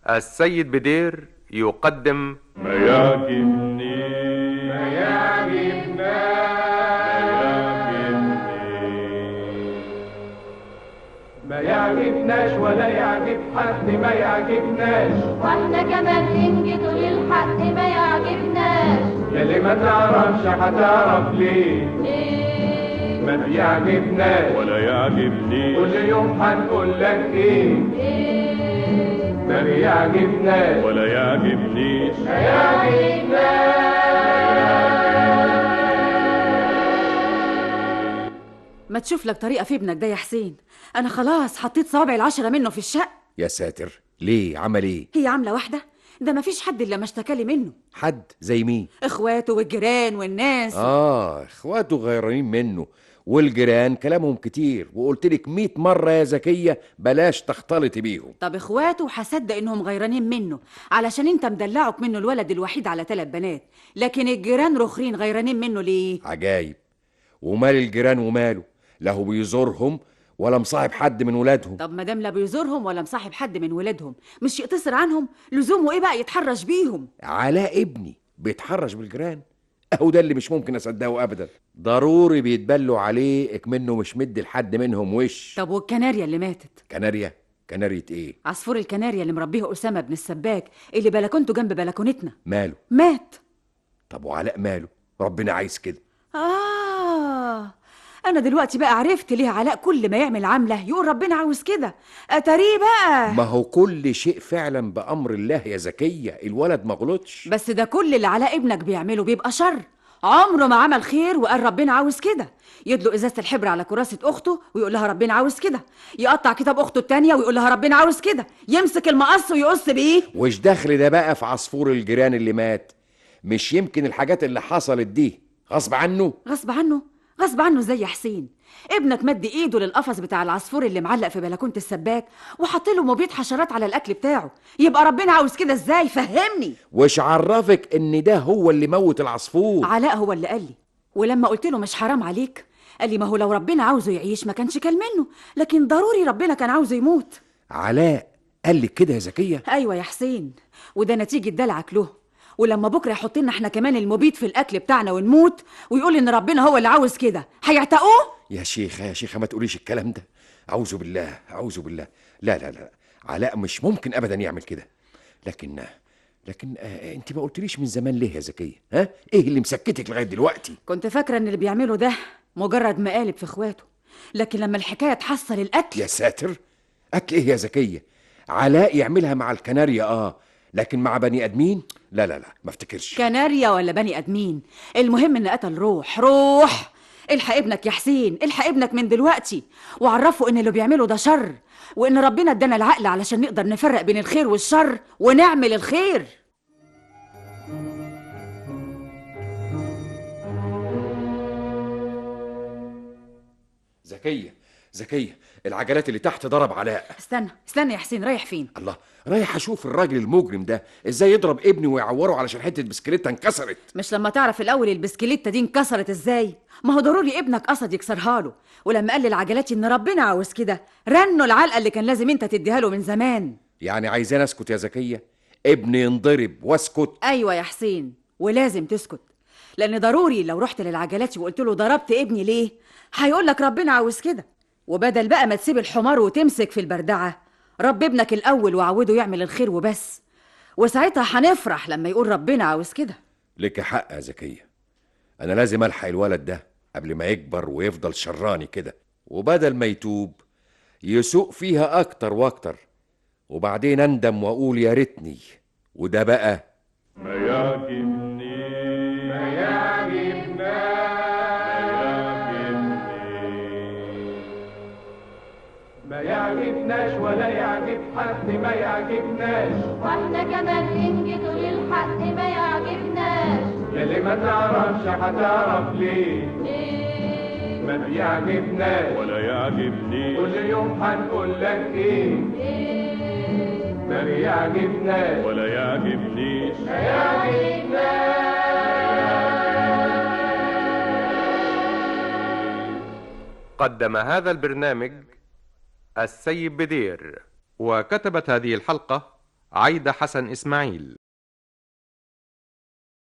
السيد بدير يقدم ما يعجبني ما يعجبنا ما يعجبناش ولا يعجب حد ما يعجبناش واحنا كمان ننجد للحق ما يعجبناش يلي ما تعرفش هتعرف ليه ليه ما بيعجبناش ولا يعجبني كل يوم هنقول لك ايه ليه ما بيعجبناش ولا يعجبنيش ما تشوف لك طريقة في ابنك ده يا حسين أنا خلاص حطيت صوابعي العشرة منه في الشق يا ساتر ليه عمل ايه هي عاملة واحدة ده ما فيش حد إلا ما اشتكالي منه حد زي مين إخواته والجيران والناس اه اخواته غيرانين منه والجيران كلامهم كتير وقلت لك 100 مره يا زكيه بلاش تختلطي بيهم طب إخواته هصدق إنهم غيرانين منه علشان أنت مدلعك منه الولد الوحيد على ثلاث بنات لكن الجيران رخرين غيرانين منه ليه عجايب ومال الجيران وماله لا هو بيزورهم ولا مصاحب حد من ولادهم طب ما دام لا بيزورهم ولا مصاحب حد من ولادهم مش يقتصر عنهم لزومه إيه بقى يتحرش بيهم علاء ابني بيتحرش بالجيران اهو ده اللي مش ممكن اصدقه ابدا ضروري بيتبلوا عليه اكمنه مش مدي لحد منهم وش طب والكناريا اللي ماتت كناريا كناريا ايه عصفور الكناريا اللي مربيه أسامة بن السباك اللي بلكونته جنب بلكونتنا ماله مات طب وعلاء ماله ربنا عايز كده آه أنا دلوقتي بقى عرفت ليه علاء كل ما يعمل عملة يقول ربنا عاوز كده أتاريه بقى ما هو كل شيء فعلا بأمر الله يا زكية الولد ما غلطش بس ده كل اللي علاء ابنك بيعمله بيبقى شر عمره ما عمل خير وقال ربنا عاوز كده يدلق ازازه الحبر على كراسه اخته ويقول لها ربنا عاوز كده يقطع كتاب اخته التانية ويقول لها ربنا عاوز كده يمسك المقص ويقص بيه وش دخل ده بقى في عصفور الجيران اللي مات مش يمكن الحاجات اللي حصلت دي غصب عنه غصب عنه غصب عنه زي حسين ابنك مد ايده للقفص بتاع العصفور اللي معلق في بلكونه السباك وحط له مبيد حشرات على الاكل بتاعه يبقى ربنا عاوز كده ازاي فهمني وش عرفك ان ده هو اللي موت العصفور علاء هو اللي قال لي ولما قلت له مش حرام عليك قال لي ما هو لو ربنا عاوزه يعيش ما كانش كل منه لكن ضروري ربنا كان عاوزه يموت علاء قال لك كده يا زكية ايوه يا حسين وده نتيجه دلعك له ولما بكره يحط لنا احنا كمان المبيد في الاكل بتاعنا ونموت ويقول ان ربنا هو اللي عاوز كده هيعتقوه يا شيخة يا شيخة ما تقوليش الكلام ده أعوذ بالله أعوذ بالله لا لا لا علاء مش ممكن أبدا يعمل كده لكن لكن آه انت ما قلتليش من زمان ليه يا زكية ها ايه اللي مسكتك لغاية دلوقتي كنت فاكره ان اللي بيعمله ده مجرد مقالب في اخواته لكن لما الحكايه تحصل الاكل يا ساتر أكل ايه يا زكية علاء يعملها مع الكناريا اه لكن مع بني ادمين لا لا لا ما افتكرش كناريا ولا بني ادمين المهم ان قتل روح روح الحق ابنك يا حسين الحق ابنك من دلوقتي وعرفه ان اللي بيعمله ده شر وان ربنا ادانا العقل علشان نقدر نفرق بين الخير والشر ونعمل الخير زكية زكية العجلات اللي تحت ضرب علاء استنى استنى يا حسين رايح فين الله رايح اشوف الراجل المجرم ده ازاي يضرب ابني ويعوره علشان حته بسكليته انكسرت مش لما تعرف الاول البسكليته دي انكسرت ازاي ما هو ضروري ابنك قصد يكسرها له ولما قال للعجلات ان ربنا عاوز كده رنوا العلقه اللي كان لازم انت تديها له من زمان يعني عايزاني اسكت يا زكية ابني ينضرب واسكت ايوه يا حسين ولازم تسكت لان ضروري لو رحت للعجلات وقلت له ضربت ابني ليه هيقول لك ربنا عاوز كده وبدل بقى ما تسيب الحمار وتمسك في البردعه رب ابنك الاول وعوده يعمل الخير وبس وساعتها هنفرح لما يقول ربنا عاوز كده لك حق يا زكية أنا لازم ألحق الولد ده قبل ما يكبر ويفضل شراني كده وبدل ما يتوب يسوق فيها أكتر وأكتر وبعدين أندم وأقول يا ريتني وده بقى ما يعجبني ما يعجبنا ما يعجبناش ولا يعجب حد ما يعجبناش واحنا كمان ننجد للحق ما يعجبناش يلي ما تعرفش هتعرف ليه ليه ما بيعجبناش ولا يعجبني كل يوم هنقول لك ايه ليه ما بيعجبناش ولا يعجبنيش قدم هذا البرنامج السيد بدير وكتبت هذه الحلقة عايدة حسن إسماعيل